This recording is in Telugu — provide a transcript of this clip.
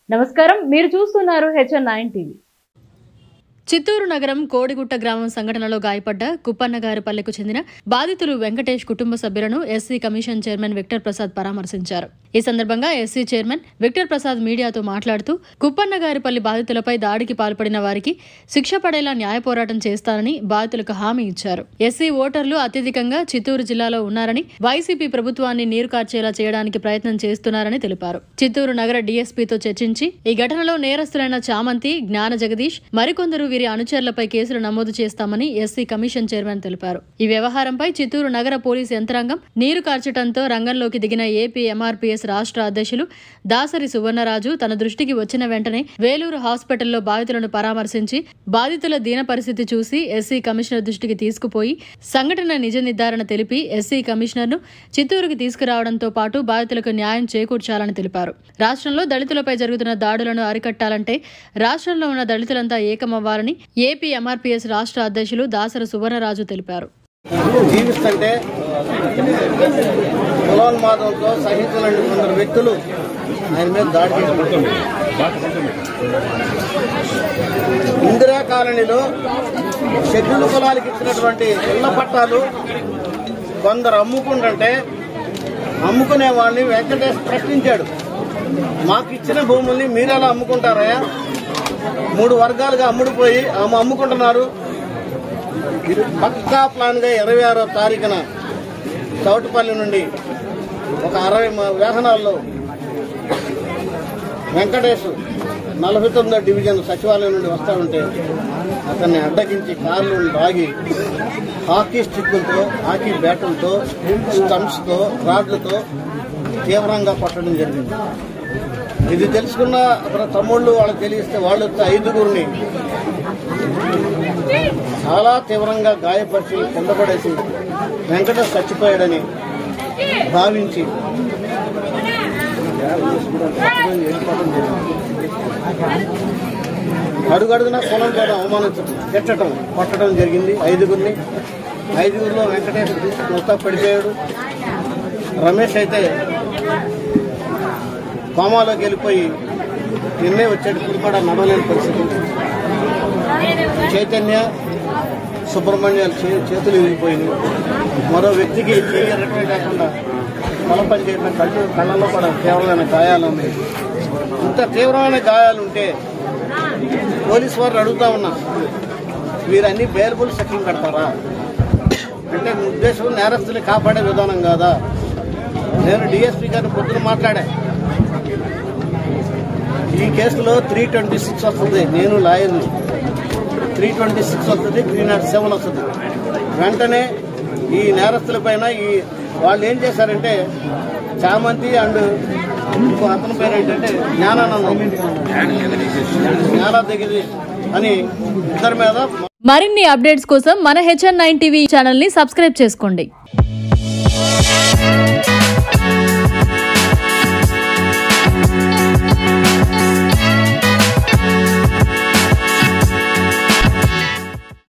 నమస్కారం మీరు చూస్తున్నారు హెచ్ఎన్ నైన్ టీవీ చిత్తూరు నగరం కోడిగుట్ట గ్రామం సంఘటనలో గాయపడ్డ కుప్పన్నగారిపల్లెకు చెందిన బాధితులు వెంకటేష్ కుటుంబ సభ్యులను SC commission chairman Victor Prasad పరామర్శించారు ఈ సందర్భంగా ఎస్సీ చైర్మన్ విక్టర్ ప్రసాద్ మీడియాతో మాట్లాడుతూ కుప్పన్నగారిపల్లి బాధితులపై దాడికి పాల్పడిన వారికి శిక్ష పడేలా న్యాయ పోరాటం చేస్తానని బాధితులకు హామీ ఇచ్చారు ఎస్సీ ఓటర్లు అత్యధికంగా చిత్తూరు జిల్లాలో ఉన్నారని వైసీపీ ప్రభుత్వాన్ని నీరు కార్చేలా చేయడానికి ప్రయత్నం చేస్తున్నారని తెలిపారు చిత్తూరు నగర డీఎస్పీతో చర్చించి ఈ ఘటనలో నేరస్తులైన చామంతి జ్ఞాన జగదీష్ మరికొందరు వీరి అనుచరులపై కేసులు నమోదు చేస్తామని ఎస్సీ కమిషన్ చైర్మన్ తెలిపారు ఈ వ్యవహారంపై చిత్తూరు నగర పోలీసు యంత్రాంగం నీరు కార్చడంతో రంగంలోకి దిగిన ఏపీ ఎంఆర్పీఎస్ రాష్ట్ర అధ్యక్షులు దాసరి సువర్ణరాజు తన దృష్టికి వచ్చిన వెంటనే వేలూరు హాస్పిటల్లో బాధితులను పరామర్శించి బాధితుల దీన పరిస్థితి చూసి ఎస్సీ కమిషనర్ దృష్టికి తీసుకుపోయి సంఘటన నిజ నిర్ధారణ తెలిపి ఎస్సీ కమిషనర్ను చిత్తూరుకి తీసుకురావడంతో పాటు బాధితులకు న్యాయం చేకూర్చాలని తెలిపారు రాష్ట్రంలో దళితులపై జరుగుతున్న దాడులను అరికట్టాలంటే రాష్ట్రంలో ఉన్న దళితులంతా ఏకమవ్వాలని ఏపీ ఎంఆర్పీఎస్ రాష్ట్ర అధ్యక్షులు దాసరి సువర్ణరాజు తెలిపారు జీవిస్తుంటే కులోన్మాదంతో సహించలేని కొందరు వ్యక్తులు ఆయన మీద దాడి చేస్తున్నారు ఇందిరా కాలనీలో షెడ్యూల్ కులాలకు ఇచ్చినటువంటి ఇళ్ల పట్టాలు కొందరు అమ్ముకుంటుంటే అమ్ముకునే వాళ్ళని వెంకటేష్ ప్రశ్నించాడు మాకు ఇచ్చిన భూముల్ని మీరెలా అమ్ముకుంటారయ్యా మూడు వర్గాలుగా అమ్ముడుపోయి ఆమె అమ్ముకుంటున్నారు ఇది పక్కా ప్లాన్ గా ఇరవై ఆరో తారీఖున చౌటుపల్లి నుండి ఒక అరవై మ- వాహనాల్లో వెంకటేష్ నలభై తొమ్మిదో డివిజన్ సచివాలయం నుండి వస్తా ఉంటే అతన్ని అడ్డగించి కార్లు లాగి హాకీ స్టిక్కులతో హాకీ బ్యాటులతో స్టంప్స్తో రాడ్లతో తీవ్రంగా కొట్టడం జరిగింది ఇది తెలుసుకున్న అతని తమ్ముళ్ళు వాళ్ళకి తెలిస్తే వాళ్ళు వచ్చి ఐదుగురిని చాలా తీవ్రంగా గాయపరిచి కింద పడేసి వెంకటేష్ చచ్చిపోయాడని భావించి వెళ్ళిపోవడం జరిగింది. అడుగడుగునా కులం కూడా అవమానించడం తిట్టడం కొట్టడం జరిగింది ఐదుగురిని ఐదుగురిలో వెంకటేష్ మొత్తం పడిపోయాడు రమేష్ అయితే కోమాలోకి వెళ్ళిపోయి నిన్నే వచ్చాడు ఇప్పుడు కూడా నడవలేని పరిస్థితి చైతన్య సుబ్రహ్మణ్యాలు చే- చేతులు విరిగిపోయినాయి మరో వ్యక్తికి చేయి ఎరటమే కాకుండా తల పని చేయడం కళ్ళు కళ్ళల్లో కూడా తీవ్రమైన గాయాలు ఉన్నాయి ఇంత తీవ్రమైన గాయాలు ఉంటే పోలీసు వారిని అడుగుతా ఉన్నా వీరన్నీ బెయిలబుల్ సెక్షన్ పెడతారా అంటే మీ ఉద్దేశం నేరస్తుల్ని కాపాడే విధానం కాదా నేను డిఎస్పీ గారిని పొద్దున మాట్లాడా ఈ కేసులో త్రీ ట్వంటీ సిక్స్ వస్తుంది నేను లాయర్ని త్రీ ట్వంటీ సిక్స్ వస్తుంది త్రీ నాట్ సెవెన్ వస్తుంది వెంటనే ఈ నేరస్తుల పైన ఈ వాళ్ళు ఏం చేశారంటే చామంతి అండ్ ఇంకో అతని పేరు ఏంటంటే జ్ఞానానందం జ్ఞాన దగ్గర అని ఇద్దరి మీద మరిన్ని అప్డేట్స్ కోసం మన హెచ్ఎన్ నైన్ టీవీ ఛానల్ ని సబ్స్క్రైబ్ చేసుకోండి